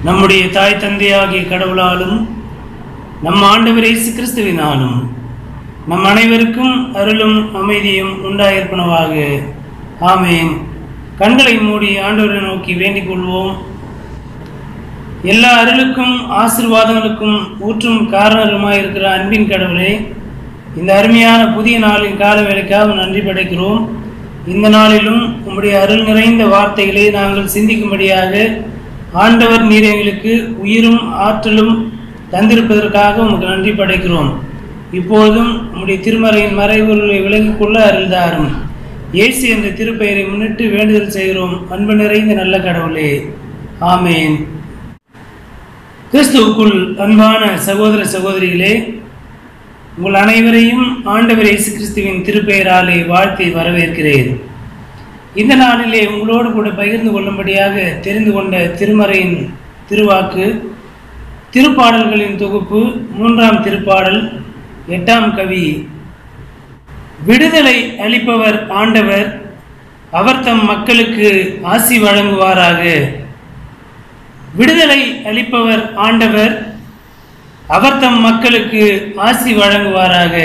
நம்முடைய தாய் தந்தையாகிய கடவுளாலும் நம் ஆண்டவர் இயேசு கிறிஸ்துவினாலும் நம் அனைவருக்கும் அருளும் அமைதியும் உண்டாயிருப்பனவாக ஆமேன் கண்களை மூடி ஆண்டவரை நோக்கி வேண்டிக் கொள்வோம் எல்லா அருளுக்கும் ஆசீர்வாதங்களுக்கும் ஊற்றும் காரணருமாய் இருக்கிற அன்பின் கடவுளே இந்த அருமையான புதிய நாளின் கால வேலைக்காக நன்றி படைக்கிறோம் இந்த நாளிலும் உம்முடைய அருள் நிறைந்த வார்த்தைகளை நாங்கள் சிந்திக்கும்படியாக ஆண்டவர் நீர் எங்களுக்கு உயிரும் ஆற்றலும் தந்திருப்பதற்காக உமக்கு நன்றி படைக்கிறோம் இப்பொழுதும் உம்முடைய திருமறையின் மறைவுகளை விளங்கிக் கொள்ள அருள்தாரும் இயேசு என்ற திருப்பெயரை முன்னிட்டு வேண்டுதல் செய்கிறோம் அன்பு நிறைந்த நல்ல கடவுளே ஆமேன் கிறிஸ்துவுக்குள் அன்பான சகோதர சகோதரிகளே உங்கள் அனைவரையும் ஆண்டவர் இயேசு கிறிஸ்துவின் திருப்பெயராலே வாழ்த்தி வரவேற்கிறேன் இந்த நாளிலே உங்களோடு கூட பகிர்ந்து கொள்ளும்படியாக தெரிந்து கொண்ட திருமறையின் திருவாக்கு திருப்பாடல்களின் தொகுப்பு மூன்றாம் திருப்பாடல் எட்டாம் கவி விடுதலை அளிப்பவர் ஆண்டவர் அவர் தம் மக்களுக்கு ஆசி வழங்குவாராக விடுதலை அளிப்பவர் ஆண்டவர் அவர் தம் மக்களுக்கு ஆசி வழங்குவாராக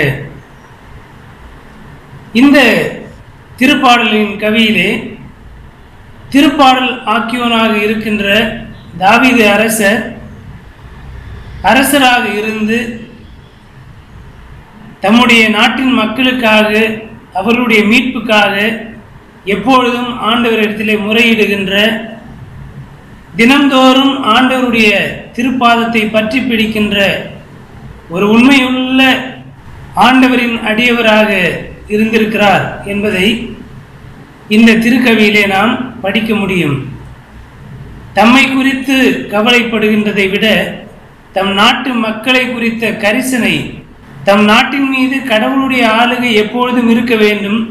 இந்த திருப்பாடலின் கவியிலே திருப்பாடல் ஆக்கியோனாக இருக்கின்ற தாவீது அரசர் அரசராக இருந்து தம்முடைய நாட்டின் மக்களுக்காக அவர்களுடைய மீட்புக்காக எப்பொழுதும் ஆண்டவரிடத்திலே முறையிடுகின்ற தினந்தோறும் ஆண்டவருடைய திருப்பாதத்தை பற்றி பிடிக்கின்ற ஒரு உண்மையுள்ள ஆண்டவரின் அடியவராக இருந்திருக்கிறார் என்பதை இந்த திருக்கவியிலே நாம் படிக்க முடியும் தம்மை குறித்து கவலைப்படுகின்றதை விட தம் நாட்டு மக்களை குறித்த கரிசனை தம் நாட்டின் மீது கடவுளுடைய ஆளுகை எப்பொழுதும் இருக்க வேண்டும்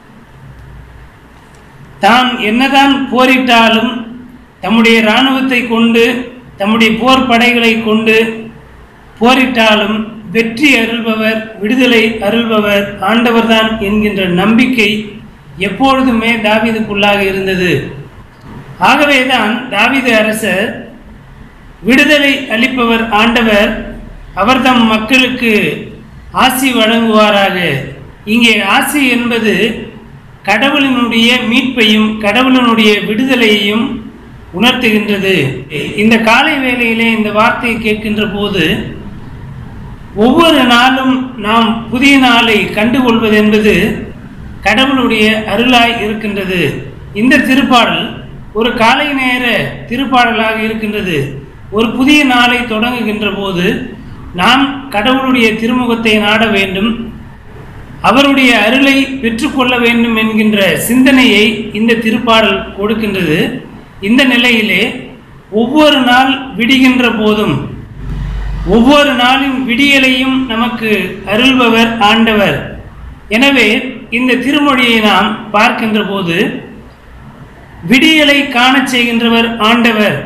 தான் என்னதான் போரிட்டாலும் தம்முடைய இராணுவத்தை கொண்டு தம்முடைய போர் படைகளை கொண்டு போரிட்டாலும் வெற்றி அருள்பவர் விடுதலை அருள்பவர் ஆண்டவர்தான் என்கின்ற நம்பிக்கை எப்பொழுதுமே தாவீதுக்குள்ளாக இருந்தது ஆகவேதான் தாவீது அரசர் விடுதலை அளிப்பவர் ஆண்டவர் அவர் தம் மக்களுக்கு ஆசி வழங்குவாராக இங்கே ஆசி என்பது கடவுளினுடைய மீட்பையும் கடவுளினுடைய விடுதலையையும் உணர்த்துகின்றது இந்த காலை வேளையிலே இந்த வார்த்தையை கேட்கின்ற போது ஒவ்வொரு நாளும் நாம் புதிய நாளை கண்டுகொள்வது என்பது கடவுளுடைய அருளாய் இருக்கின்றது இந்த திருப்பாடல் ஒரு காலை நேர திருப்பாடலாக இருக்கின்றது ஒரு புதிய நாளை தொடங்குகின்ற போது நாம் கடவுளுடைய திருமுகத்தை நாட வேண்டும் அவருடைய அருளை பெற்றுக்கொள்ள வேண்டும் என்கின்ற சிந்தனையை இந்த திருப்பாடல் கொடுக்கின்றது இந்த நிலையிலே ஒவ்வொரு நாள் விடுகின்ற போதும் ஒவ்வொரு நாளின் விடியலையும் நமக்கு அருள்பவர் ஆண்டவர் எனவே இந்த திருமொழியை நாம் பார்க்கின்ற போது விடியலை காணச் செய்கின்றவர் ஆண்டவர்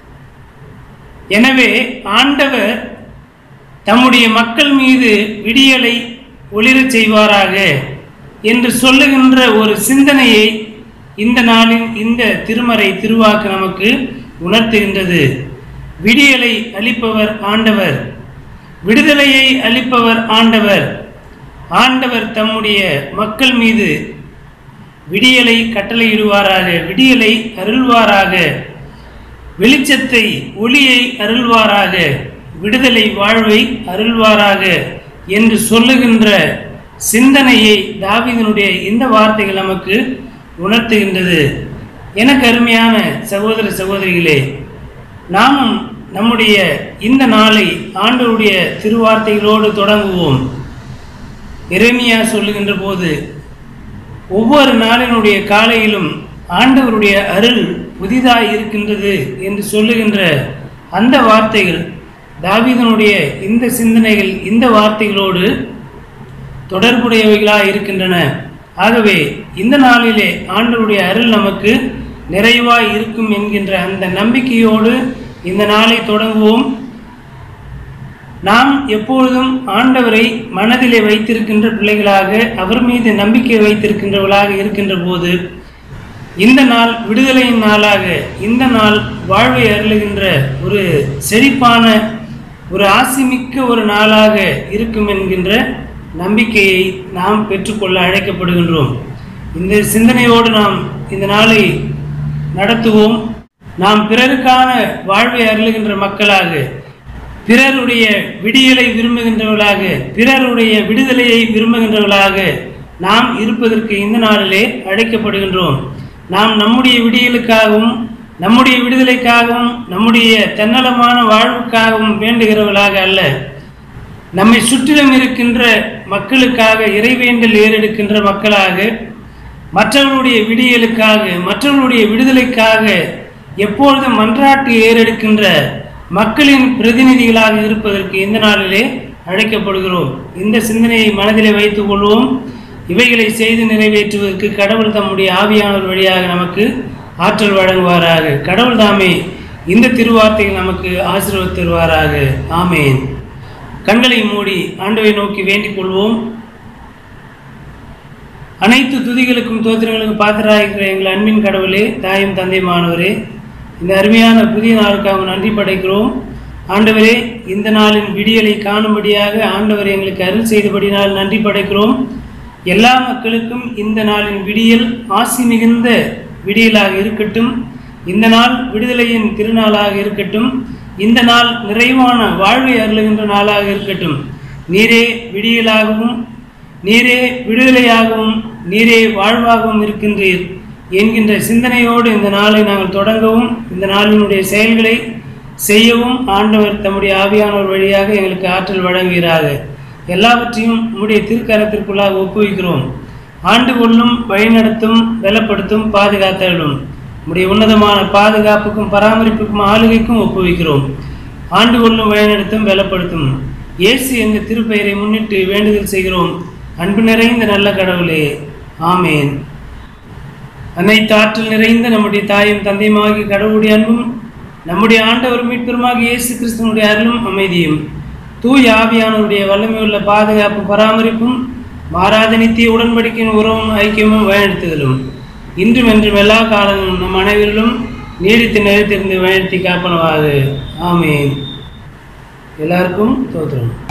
எனவே ஆண்டவர் தம்முடைய மக்கள் மீது விடியலை ஒளிரச் செய்வாராக என்று சொல்லுகின்ற ஒரு சிந்தனையை இந்த நாளின் இந்த திருமறை திருவாக்கு நமக்கு உணர்த்துகின்றது விடியலை அளிப்பவர் ஆண்டவர் விடுதலையை அளிப்பவர் ஆண்டவர் ஆண்டவர் தம்முடைய மக்கள் மீது விடியலை கட்டளையிடுவாராக விடியலை அருள்வாராக வெளிச்சத்தை ஒளியை அருள்வாராக விடுதலை வாழ்வை அருள்வாராக என்று சொல்லுகின்ற சிந்தனையை தாவீதனுடைய இந்த வார்த்தைகள் நமக்கு உணர்த்துகின்றது எனக்கு அருமையான சகோதர சகோதரிகளே நாமும் நம்முடைய இந்த நாளை ஆண்டவருடைய திருவார்த்தைகளோடு தொடங்குவோம் எரேமியா சொல்லுகின்ற போது ஒவ்வொரு நாளினுடைய காலையிலும் ஆண்டவருடைய அருள் புதிதாய் இருக்கின்றது என்று சொல்லுகின்ற அந்த வார்த்தைகள் தாவீதனுடைய இந்த சிந்தனைகள் இந்த வார்த்தைகளோடு தொடர்புடையவைகளாக இருக்கின்றன ஆகவே இந்த நாளிலே ஆண்டவருடைய அருள் நமக்கு நிறைவாய் இருக்கும் என்கின்ற அந்த நம்பிக்கையோடு இந்த நாளை தொடங்குவோம் நாம் எப்பொழுதும் ஆண்டவரை மனதிலே வைத்திருக்கின்ற பிள்ளைகளாக அவர் மீது நம்பிக்கை வைத்திருக்கின்றவர்களாக இருக்கின்ற போது இந்த நாள் விடுதலையின் நாளாக இந்த நாள் வாழ்வை அருளுகின்ற ஒரு செழிப்பான ஒரு ஆசிமிக்க ஒரு நாளாக இருக்கும் என்கின்ற நம்பிக்கையை நாம் பெற்றுக்கொள்ள அழைக்கப்படுகின்றோம் இந்த சிந்தனையோடு நாம் இந்த நாளை நடத்துவோம் நாம் பிறருக்கான வாழ்வை அருளுகின்ற மக்களாக பிறருடைய விடியலை விரும்புகின்றவர்களாக பிறருடைய விடுதலையை விரும்புகின்றவர்களாக நாம் இருப்பதற்கு இந்த நாளிலே அழைக்கப்படுகின்றோம் நாம் நம்முடைய விடியலுக்காகவும் நம்முடைய விடுதலைக்காகவும் நம்முடைய தன்னலமான வாழ்வுக்காகவும் வேண்டுகிறவர்களாக அல்ல நம்மை சுற்றிலும் இருக்கின்ற மக்களுக்காக இறைவேண்டல் ஏறெடுக்கின்ற மக்களாக மற்றவர்களுடைய விடியலுக்காக மற்றவர்களுடைய விடுதலைக்காக எப்பொழுதும் மன்றாட்டு ஏறெடுக்கின்ற மக்களின் பிரதிநிதிகளாக இருப்பதற்கு இந்த நாளிலே அழைக்கப்படுகிறோம் இந்த சிந்தனையை மனதிலே வைத்துக் கொள்வோம் இவைகளை செய்து நிறைவேற்றுவதற்கு கடவுள் தம்முடைய ஆவியானவர் வழியாக நமக்கு ஆற்றல் வழங்குவாராக கடவுள் தாமே இந்த திருவார்த்தைகள் நமக்கு ஆசீர்வாத் தருவாராக ஆமேன் கண்களை மூடி ஆண்டவை நோக்கி வேண்டிக் கொள்வோம் அனைத்து துதிகளுக்கும் தோத்திரங்களுக்கும் பாத்திராயிருக்கிற எங்கள் அன்பின் கடவுளே தாயும் தந்தையுமானவரே இந்த அருமையான புதிய நாளுக்காக நன்றி படைக்கிறோம் ஆண்டவரே இந்த நாளின் விடியலை காணும்படியாக ஆண்டவர் எங்களுக்கு அருள் செய்தபடினால் நன்றி படைக்கிறோம் எல்லா மக்களுக்கும் இந்த நாளின் விடியல் ஆசி மிகுந்த விடியலாக இருக்கட்டும் இந்த நாள் விடுதலையின் திருநாளாக இருக்கட்டும் இந்த நாள் நிறைவான வாழ்வை அருளுகின்ற நாளாக இருக்கட்டும் நீரே விடியலாகவும் நீரே விடுதலையாகவும் நீரே வாழ்வாகவும் இருக்கின்றீர் என்கின்ற சிந்தனையோடு இந்த நாளை நாங்கள் தொடங்கவும் இந்த நாளினுடைய செயல்களை செய்யவும் ஆண்டவர் தம்முடைய ஆவியானவர் வழியாக எங்களுக்கு ஆற்றல் வழங்குகிறாக எல்லாவற்றையும் உம்முடைய திருக்கரத்திற்குள்ளாக ஒப்புவிக்கிறோம் ஆண்டு கொள்ளும் வழிநடத்தும் பலப்படுத்தும் பாதுகாத்தலும் உம்முடைய உன்னதமான பாதுகாப்புக்கும் பராமரிப்புக்கும் ஆளுகைக்கும் ஒப்புவிக்கிறோம் ஆண்டு கொள்ளும் வழிநடத்தும் பலப்படுத்தும் இயேசு என்ற திருப்பெயரை முன்னிட்டு வேண்டுதல் செய்கிறோம் அன்பு நிறைந்த நல்ல கடவுளே ஆமேன் அனைத்து ஆற்றல் நிறைந்த நம்முடைய தாயும் தந்தையுமாகிய கடவுளுடைய அன்பும் நம்முடைய ஆண்டவர் மீட்பெருமாக இயேசு கிறிஸ்துவனுடைய அருளும் அமைதியும் தூய் ஆவியானவருடைய வல்லமையுள்ள பாதுகாப்பு பராமரிப்பும் மாறாத நித்திய உடன்படிக்கையின் உறவும் ஐக்கியமும் வழிநடத்துதலும் இன்றும் என்றும் எல்லா காலங்களும் நம் அனைவரிலும் நீடித்து நிலைத்திருந்து வழிநடத்தி காப்பனவாக ஆமேன் எல்லாருக்கும் தோத்திரம்